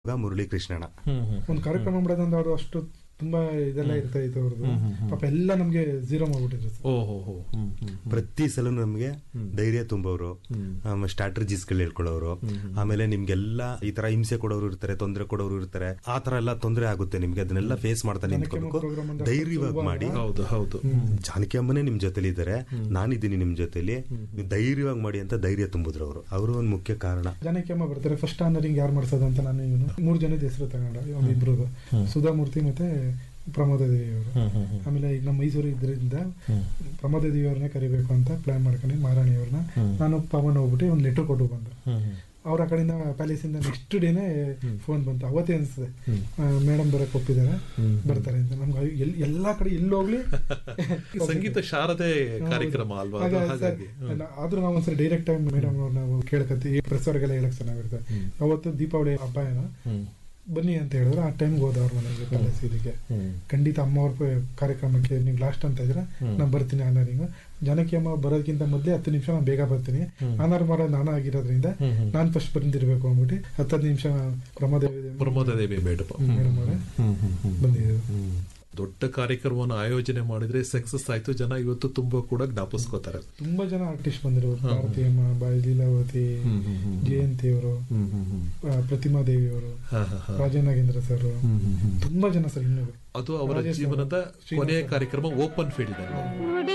ಮುರಳಿ ಕೃಷ್ಣಣ್ಣ ಹ್ಮ್ ಹ್ಮ್ ಒಂದು ಕಾರ್ಯಕ್ರಮ ಮಾಡೋದಂದ್ರೆ ಅವರು ಅಷ್ಟು ತುಂಬಾ ಇದೆಲ್ಲ ಇರ್ತಾ ಇತ್ತು ಅವ್ರದ್ದು ಪಾಪ ಎಲ್ಲ ನಮ್ಗೆ ಝೀರೋ ಮಾಡ್ಬಿಟ್ಟಿದ್ರು ಸರ್ ಓ ಹೋ ಹೋ ಹ್ಮ್ ಹ್ಮ್ ಪ್ರತಿ ಸಲ ನಮ್ಗೆ ಧೈರ್ಯ ತುಂಬೋರು ಸ್ಟ್ರಾಟಜಿಸ್ಗಳು ಹೇಳ್ಕೊಡೋರು ಆಮೇಲೆ ನಿಮ್ಗೆಲ್ಲ ಈ ತರ ಹಿಂಸೆ ಕೊಡೋರು ಇರ್ತಾರೆ ತೊಂದರೆ ಕೊಡೋರು ಇರ್ತಾರೆ ಆ ತರ ಎಲ್ಲ ತೊಂದರೆ ಆಗುತ್ತೆ ನಿಮ್ಗೆ ಅದನ್ನೆಲ್ಲ ಫೇಸ್ ಮಾಡ್ತಾ ನಿಂತ್ಕೋಬೇಕು program ಅಂದ್ರೆ ಧೈರ್ಯವಾಗಿ ಸುಲಭ ಮಾಡಿ ಹೌದು ಹೌದು ಜಾನಕಿ ಅಮ್ಮನೇ ನಿಮ್ ಜೊತೆಲಿ ಇದ್ದಾರೆ ನಾನಿದ್ದೀನಿ ನಿಮ್ ಜೊತೆಲಿ ನೀವು ಧೈರ್ಯವಾಗಿ ಮಾಡಿ ಅಂತ ಧೈರ್ಯ ತುಂಬಿದ್ರು ಅವರು ಅವರು ಒಂದು ಮುಖ್ಯ ಕಾರಣ ಜನಕ್ಕೆ ಅಮ್ಮ ಬರ್ತಾರೆ ಫಸ್ಟ್ ಆನರಿಂಗ್ ಯಾರು ಮಾಡ್ಸೋದು ಅಂತ ನಾನು ಇವನು ಮೂರು ಜನದ ಹೆಸರು ತಗೊಂಡ ಒಂದು ಇಬ್ರದು ಸುಧಾಮೂರ್ತಿ ಮತ್ತೆ ಪ್ರಮೋದ ದೇವಿ ಅವರು ಹ್ಮ್ ಹ್ಮ್ ಹ್ಮ್ ಆಮೇಲೆ ಈಗ ನಮ್ಮ ಮೈಸೂರು ಇದ್ರಿಂದ ಹ್ಮ್. ಪ್ರಮೋದ ದೇವಿ ಅವ್ರನ್ನೇ ಕರಿಬೇಕು ಅಂತ ಪ್ಲಾನ್ ಮಾಡ್ಕೊಂಡು ಮಹಾರಾಣಿ ಅವ್ರನ್ನ ನಾನು ಪವನ್ ಹೋಗ್ಬಿಟ್ಟು ಒಂದು ಲೆಟರ್ ಕೊಟ್ಟು ಬಂದೆ ಹ್ಮ್ ಹ್ಮ್ ಅವ್ರ ಆ ಕಡೆಯಿಂದ ಪ್ಯಾಲೇಸ್ ಇಂದ ನೆಕ್ಸ್ಟ್ ಡೇನೆ ಫೋನ್ ಬಂತು ಅವತ್ತೇ ಅನ್ಸ್ತದೆ ಹ್ಮ್. ಮೇಡಮ್ ಬರಕ್ ಒಪ್ಪಿದ್ದಾರೆ ಹ್ಮ್. ಬರ್ತಾರೆ ಅಂತ ನಮ್ಗೆ ಎಲ್ ಎಲ್ಲಾ ಕಡೆ ಎಲ್ಲಿ ಹೋಗ್ಲಿ ಸಂಗೀತ ಶಾರದೆ ಕಾರ್ಯಕ್ರಮ ಅಲ್ವಾ ಅದು ಹಾಗಾಗಿ ಸರ್, ಹಾಗಾಗಿ ಅಲ್ಲ, ಆದ್ರೂ ನಾವು ಒಂದ್ಸರಿ ಡೈರೆಕ್ಟ್ ಆಗಿ ಮೇಡಮ್ ಅವ್ರು ನಾವು ಕೇಳ್ಕತ್ತೀವಿ ಪ್ರೆಸ್ ಅವ್ರಿಗೆಲ್ಲ ಹೇಳಕ್ ಚೆನ್ನಾಗಿರುತ್ತೆ ಅವತ್ತು ದೀಪಾವಳಿ ಹಬ್ಬ ಏನೋ ಹ್ಮ್ ಬನ್ನಿ ಅಂತ ಹೇಳಿದ್ರು ಆ ಟೈಮ್ಗೆ ಹೋದ ಅವ್ರ ಮನೆಗೆ ಪ್ಯಾಲೇಸ್ ಇದಕ್ಕೆ ಹ್ಮ್ ಖಂಡಿತ ಅಮ್ಮ ಅವ್ರ ಕಾರ್ಯಕ್ರಮಕ್ಕೆ ನೀವು ಲಾಸ್ಟ್ ಅಂತ ಇದ್ರೆ ನಾನು ಬರ್ತೀನಿ ಆನರಿಂಗ್ ಜಾನಕಿ ಅಮ್ಮ ಬರೋದಕ್ಕಿಂತ ಮೊದಲೇ ಹತ್ತು ನಿಮಿಷ ನಾನು ಬೇಗ ಬರ್ತೀನಿ ಆನರ್ ಮಾಡೋದು ನಾನು ಆಗಿರೋದ್ರಿಂದ ಹ್ಮ್ ಹ್ಮ್ ನಾನು ಫಸ್ಟ್ ಬಂದಿರ್ಬೇಕು ಅಂದ್ಬಿಟ್ಟು ಹತ್ತತ್ತು ನಿಮಿಷ ಪ್ರಮೋದೇವಿ ಪ್ರಮೋದ ದೇವಿ ಮೇಡಮ್ ಮೇಡಮ್ ಅವರೇ ಹ್ಮ್ ಹ್ಮ್ ಹ್ಮ್ ಬಂದಿದ್ರು ಹ್ಮ್. ದೊಡ್ಡ ಕಾರ್ಯಕ್ರಮವನ್ನು ಆಯೋಜನೆ ಮಾಡಿದ್ರೆ ಸಕ್ಸಸ್ ಆಯ್ತು ಜನ ಇವತ್ತು ತುಂಬಾ ಕೂಡ ಜ್ಞಾಪಿಸ್ಕೋತಾರೆ ತುಂಬಾ ಜನ ಆರ್ಟಿಸ್ಟ್ ಬಂದಿರು ಭಾರತಿ ಅಮ್ಮ ಬಾಯಿ ಲೀಲಾವತಿ ಹ್ಮ್ ಹ್ಮ್ ಹ್ಮ್. ಜಯಂತಿ ಅವರು ಹ್ಮ್ ಹ್ಮ್ ಹ್ಮ್ ಪ್ರತಿಮಾ ದೇವಿ ಅವರು ಹಾ, ಹಾ, ಹಾ. ರಾಜನಾಗೇಂದ್ರ ಸರ್ ಹ್ಮ್ ಹ್ಮ್ ಹ್ಮ್. ತುಂಬಾ ಜನ ಸರ್ ಇನ್ನೂ ಅದು ಅವರ ರಾಜೇಶ್ ಜೀವನದ ಅವರು, ಶ್ರೀನಿವಾಸ ಕೊನೆಯ ಅವರು. ಕಾರ್ಯಕ್ರಮ ಓಪನ್ ಫೀಲ್ಡ್ ಅಲ್ಲಿ